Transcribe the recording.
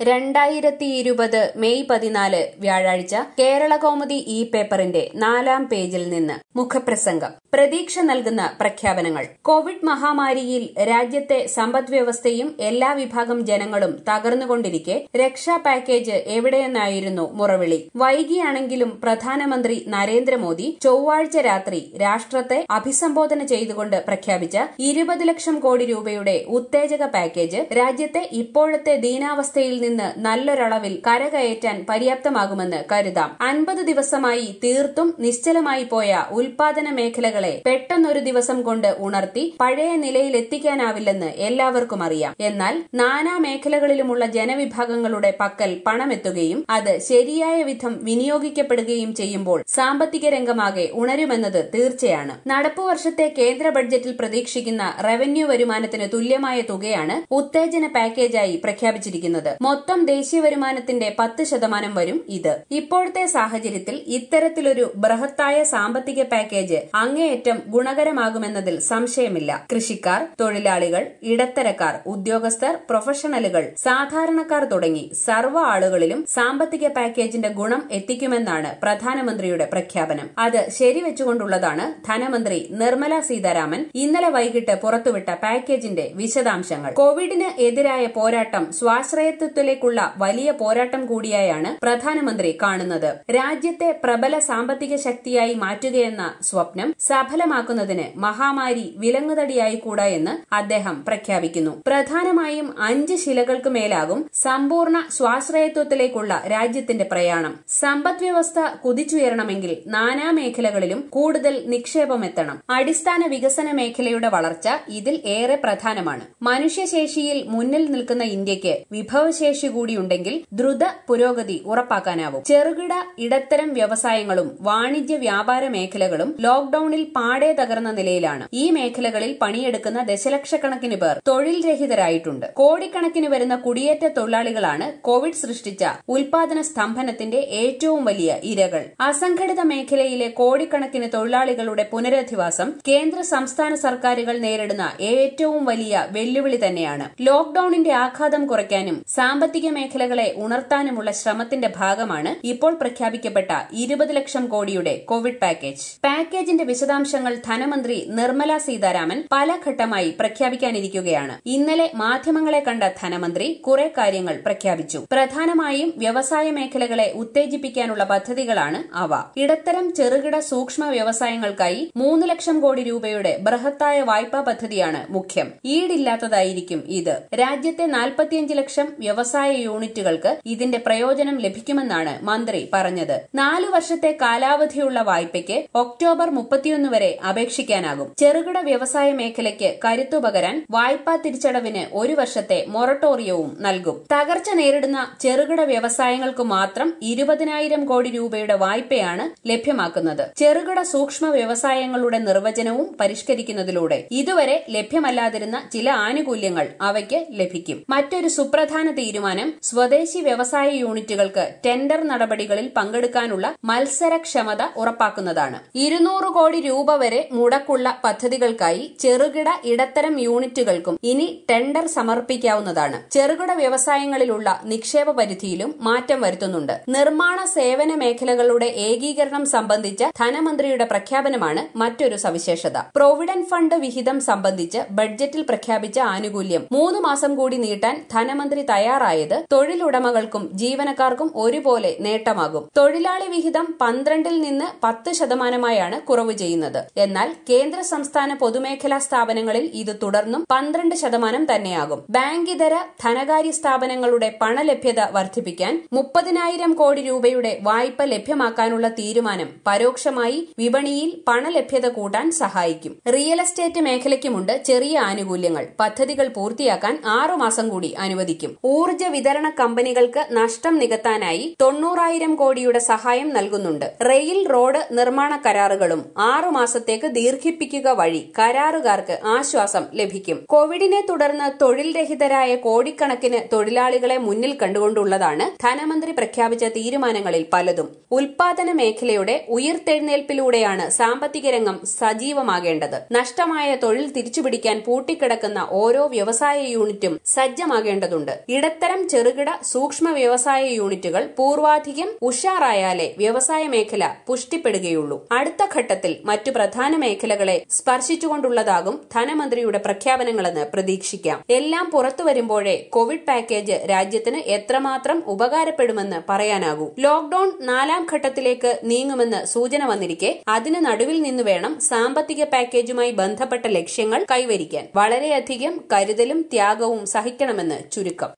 രണ്ടായിരത്തി ഇരുപത് മെയ് പതിനാല് വ്യാഴാഴ്ച കേരളകൗമുദി ഇ പേപ്പറിന്റെ നാലാം പേജിൽ നിന്ന് മുഖപ്രസംഗം പ്രതീക്ഷ നൽകുന്ന പ്രഖ്യാപനങ്ങൾ കോവിഡ് മഹാമാരിയിൽ രാജ്യത്തെ സമ്പദ്വ്യവസ്ഥയും എല്ലാ വിഭാഗം ജനങ്ങളും തകർന്നുകൊണ്ടിരിക്കെ രക്ഷാ പാക്കേജ് എവിടെയെന്നായിരുന്നു മുറവിളി വൈകിയാണെങ്കിലും പ്രധാനമന്ത്രി നരേന്ദ്രമോദി ചൊവ്വാഴ്ച രാത്രി രാഷ്ട്രത്തെ അഭിസംബോധന ചെയ്തുകൊണ്ട് പ്രഖ്യാപിച്ച ഇരുപത് ലക്ഷം കോടി രൂപയുടെ ഉത്തേജക പാക്കേജ് രാജ്യത്തെ ഇപ്പോഴത്തെ ദീനാവസ്ഥയിൽ നിന്ന് നല്ലൊരളവിൽ കരകയറ്റാൻ പര്യാപ്തമാകുമെന്ന് കരുതാം അൻപത് ദിവസമായി തീർത്തും നിശ്ചലമായി പോയ ഉൽപാദന മേഖലകളെ പെട്ടെന്നൊരു ദിവസം കൊണ്ട് ഉണർത്തി പഴയ നിലയിലെത്തിക്കാനാവില്ലെന്ന് എല്ലാവർക്കും അറിയാം എന്നാൽ നാനാ മേഖലകളിലുമുള്ള ജനവിഭാഗങ്ങളുടെ പക്കൽ പണമെത്തുകയും അത് ശരിയായ വിധം വിനിയോഗിക്കപ്പെടുകയും ചെയ്യുമ്പോൾ സാമ്പത്തിക രംഗമാകെ ഉണരുമെന്നത് തീർച്ചയാണ് നടപ്പു വർഷത്തെ കേന്ദ്ര ബഡ്ജറ്റിൽ പ്രതീക്ഷിക്കുന്ന റവന്യൂ വരുമാനത്തിന് തുല്യമായ തുകയാണ് ഉത്തേജന പാക്കേജായി പ്രഖ്യാപിച്ചിരിക്കുന്നത് മൊത്തം ദേശീയ വരുമാനത്തിന്റെ പത്ത് ശതമാനം വരും ഇത് ഇപ്പോഴത്തെ സാഹചര്യത്തിൽ ഇത്തരത്തിലൊരു ബൃഹത്തായ സാമ്പത്തിക പാക്കേജ് അങ്ങേയറ്റം ഗുണകരമാകുമെന്നതിൽ സംശയമില്ല കൃഷിക്കാർ തൊഴിലാളികൾ ഇടത്തരക്കാർ ഉദ്യോഗസ്ഥർ പ്രൊഫഷണലുകൾ സാധാരണക്കാർ തുടങ്ങി സർവ്വ ആളുകളിലും സാമ്പത്തിക പാക്കേജിന്റെ ഗുണം എത്തിക്കുമെന്നാണ് പ്രധാനമന്ത്രിയുടെ പ്രഖ്യാപനം അത് ശരിവെച്ചുകൊണ്ടുള്ളതാണ് ധനമന്ത്രി നിർമ്മല സീതാരാമൻ ഇന്നലെ വൈകിട്ട് പുറത്തുവിട്ട പാക്കേജിന്റെ വിശദാംശങ്ങൾ കോവിഡിന് എതിരായ പോരാട്ടം സ്വാശ്രയത്വത്തിലേക്കുള്ള വലിയ പോരാട്ടം കൂടിയായാണ് പ്രധാനമന്ത്രി കാണുന്നത് രാജ്യത്തെ പ്രബല സാമ്പത്തിക ശക്തിയായി മാറ്റുകയെന്ന സ്വപ്നം സഫലമാക്കുന്നതിന് മഹാമാരി വിലങ്ങുതടിയായിക്കൂടാ എന്ന് അദ്ദേഹം പ്രഖ്യാപിക്കുന്നു പ്രധാനമായും അഞ്ച് ശിലകൾക്ക് മേലാകും സമ്പൂർണ്ണ സ്വാശ്രയത്വത്തിലേക്കുള്ള രാജ്യത്തിന്റെ പ്രയാണം സമ്പദ് വ്യവസ്ഥ കുതിച്ചുയരണമെങ്കിൽ നാനാ മേഖലകളിലും കൂടുതൽ നിക്ഷേപമെത്തണം അടിസ്ഥാന വികസന മേഖലയുടെ വളർച്ച ഇതിൽ ഏറെ പ്രധാനമാണ് മനുഷ്യശേഷിയിൽ മുന്നിൽ നിൽക്കുന്ന ഇന്ത്യക്ക് വിഭവശേഷി കൂടിയുണ്ടെങ്കിൽ ദ്രുത പുരോഗതി ഉറപ്പാക്കാനാവും ചെറുകിട ഇടത്തരം വ്യവസായങ്ങളും വാണിജ്യ വ്യാപാര മേഖലകളും ലോക്ഡൌണിൽ പാടെ തകർന്ന നിലയിലാണ് ഈ മേഖലകളിൽ പണിയെടുക്കുന്ന ദശലക്ഷക്കണക്കിന് പേർ തൊഴിൽ രഹിതരായിട്ടുണ്ട് കോടിക്കണക്കിന് വരുന്ന കുടിയേറ്റ തൊഴിലാളികളാണ് കോവിഡ് സൃഷ്ടിച്ച ഉൽപാദന സ്തംഭനത്തിന്റെ ഏറ്റവും വലിയ ഇരകൾ അസംഘടിത മേഖലയിലെ കോടിക്കണക്കിന് തൊഴിലാളികളുടെ പുനരധിവാസം കേന്ദ്ര സംസ്ഥാന സർക്കാരുകൾ നേരിടുന്ന ഏറ്റവും വലിയ വെല്ലുവിളി തന്നെയാണ് ലോക്ഡൌണിന്റെ ആഘാതം കുറയ്ക്കാനും സാമ്പത്തിക മേഖലകളെ ഉണർത്താനുമുള്ള ശ്രമത്തിന്റെ ഭാഗമാണ് ഇപ്പോൾ പ്രഖ്യാപിക്കപ്പെട്ട ഇരുപത് ലക്ഷം കോടിയുടെ കോവിഡ് പാക്കേജ് പാക്കേജിന്റെ വിശദാംശങ്ങൾ ധനമന്ത്രി നിർമ്മല സീതാരാമൻ പല ഘട്ടമായി പ്രഖ്യാപിക്കാനിരിക്കുകയാണ് ഇന്നലെ മാധ്യമങ്ങളെ കണ്ട ധനമന്ത്രി കുറെ കാര്യങ്ങൾ പ്രഖ്യാപിച്ചു പ്രധാനമായും വ്യവസായ മേഖലകളെ ഉത്തേജിപ്പിക്കാനുള്ള പദ്ധതികളാണ് അവ ഇടത്തരം ചെറുകിട സൂക്ഷ്മ വ്യവസായങ്ങൾക്കായി മൂന്ന് ലക്ഷം കോടി രൂപയുടെ ബൃഹത്തായ വായ്പാ പദ്ധതിയാണ് മുഖ്യം ഈടില്ലാത്തതായിരിക്കും ഇത് രാജ്യത്തെ നാൽപ്പത്തിയഞ്ച് ലക്ഷം വ്യവസായ യൂണിറ്റുകൾക്ക് ഇതിന്റെ പ്രയോജനം ലഭിക്കുമെന്നാണ് മന്ത്രി പറഞ്ഞത് നാലു വർഷത്തെ കാലാവധിയുള്ള വായ്പയ്ക്ക് ഒക്ടോബർ മുപ്പത്തിയൊന്ന് വരെ അപേക്ഷിക്കാനാകും ചെറുകിട വ്യവസായ മേഖലയ്ക്ക് കരുത്തുപകരാൻ വായ്പാ തിരിച്ചടവിന് ഒരു വർഷത്തെ മൊറട്ടോറിയവും നൽകും തകർച്ച നേരിടുന്ന ചെറുകിട വ്യവസായങ്ങൾക്ക് മാത്രം ഇരുപതിനായിരം കോടി രൂപയുടെ വായ്പയാണ് ലഭ്യമാക്കുന്നത് ചെറുകിട സൂക്ഷ്മ വ്യവസായങ്ങളുടെ നിർവചനവും പരിഷ്കരിക്കുന്നതിലൂടെ ഇതുവരെ ലഭ്യമല്ലാതിരുന്ന ചില ആനുകൂല്യങ്ങൾ അവയ്ക്ക് ലഭിക്കും മറ്റൊരു സുപ്രധാന തീരുമാനം സ്വദേശി വ്യവസായ യൂണിറ്റുകൾക്ക് ടെൻഡർ നടപടികളിൽ പങ്കെടുക്കാനുള്ള മത്സരക്ഷമത ഉറപ്പാക്കുന്നതാണ് ഇരുന്നൂറ് കോടി രൂപ വരെ മുടക്കുള്ള പദ്ധതികൾക്കായി ചെറുകിട ഇടത്തരം യൂണിറ്റുകൾക്കും ഇനി ടെൻഡർ സമർപ്പിക്കാവുന്നതാണ് ചെറുകിട വ്യവസായങ്ങളിലുള്ള നിക്ഷേപ പരിധിയിലും മാറ്റം വരുത്തുന്നുണ്ട് നിർമ്മാണ സേവന മേഖലകളുടെ ഏകീകരണം സംബന്ധിച്ച ധനമന്ത്രിയുടെ പ്രഖ്യാപനമാണ് മറ്റൊരു സവിശേഷത പ്രൊവിഡന്റ് ഫണ്ട് വിഹിതം സംബന്ധിച്ച് ബഡ്ജറ്റിൽ പ്രഖ്യാപിച്ച ആനുകൂല്യം മൂന്ന് മാസം കൂടി നീട്ടാൻ ധനമന്ത്രി തയ്യാറായത് തൊഴിലുടമകൾക്കും ജീവനക്കാർക്കും ഒരുപോലെ നേട്ടമാകും തൊഴിലാളി വിഹിതം പന്ത്രണ്ടിൽ നിന്ന് പത്ത് ശതമാനമായാണ് കുറവ് ചെയ്യുന്നത് എന്നാൽ കേന്ദ്ര സംസ്ഥാന പൊതുമേഖലാ സ്ഥാപനങ്ങളിൽ ഇത് തുടർന്നും പന്ത്രണ്ട് ശതമാനം തന്നെയാകും ബാങ്ക് ഇതര ധനകാര്യ സ്ഥാപനങ്ങളുടെ പണലഭ്യത വർദ്ധിപ്പിക്കാൻ മുപ്പതിനായിരം കോടി രൂപയുടെ വായ്പ ലഭ്യമാക്കാനുള്ള തീരുമാനം പരോക്ഷമായി വിപണിയിൽ പണലഭ്യത കൂട്ടാൻ സഹായിക്കും റിയൽ എസ്റ്റേറ്റ് മേഖലയ്ക്കുമുണ്ട് ചെറിയ ആനുകൂല്യങ്ങൾ പദ്ധതികൾ പൂർത്തിയാക്കാൻ ആറുമാസം കൂടി അനുവദിക്കും ഊർജ്ജ വിതരണ കമ്പനികൾക്ക് നഷ്ടം നികത്താനായി തൊണ്ണൂറായിരം കോടിയുടെ സഹായം നൽകുന്നുണ്ട് റെയിൽ റോഡ് നിർമ്മാണ കരാറുകളും ആറുമാസത്തേക്ക് ദീർഘിപ്പിക്കുക വഴി കരാറുകാർക്ക് ആശ്വാസം ലഭിക്കും കോവിഡിനെ തുടർന്ന് തൊഴിൽ രഹിതരായ കോടിക്കണക്കിന് തൊഴിലാളികളെ മുന്നിൽ കണ്ടുകൊണ്ടുള്ളതാണ് ധനമന്ത്രി പ്രഖ്യാപിച്ച തീരുമാനങ്ങളിൽ പലതും ഉൽപാദന മേഖലയുടെ ഉയർത്തെഴുന്നേൽപ്പിലൂടെയാണ് സാമ്പത്തിക രംഗം സജീവമാകേണ്ടത് നഷ്ടമായ തൊഴിൽ തിരിച്ചുപിടിക്കാൻ പൂട്ടിക്കിടക്കുന്ന ഓരോ വ്യവസായ യൂണിറ്റും സജ്ജമാകേണ്ടതുണ്ട് ഇടത്തരം ഇത്തരം ചെറുകിട സൂക്ഷ്മ വ്യവസായ യൂണിറ്റുകൾ പൂർവാധികം ഉഷാറായാലേ വ്യവസായ മേഖല പുഷ്ടിപ്പെടുകയുള്ളൂ അടുത്ത ഘട്ടത്തിൽ മറ്റു പ്രധാന മേഖലകളെ സ്പർശിച്ചുകൊണ്ടുള്ളതാകും ധനമന്ത്രിയുടെ പ്രഖ്യാപനങ്ങളെന്ന് പ്രതീക്ഷിക്കാം എല്ലാം പുറത്തു വരുമ്പോഴേ കോവിഡ് പാക്കേജ് രാജ്യത്തിന് എത്രമാത്രം ഉപകാരപ്പെടുമെന്ന് പറയാനാകൂ ലോക്ഡൌൺ നാലാം ഘട്ടത്തിലേക്ക് നീങ്ങുമെന്ന് സൂചന വന്നിരിക്കെ അതിന് നടുവിൽ നിന്ന് വേണം സാമ്പത്തിക പാക്കേജുമായി ബന്ധപ്പെട്ട ലക്ഷ്യങ്ങൾ കൈവരിക്കാൻ വളരെയധികം കരുതലും ത്യാഗവും സഹിക്കണമെന്ന് ചുരുക്കം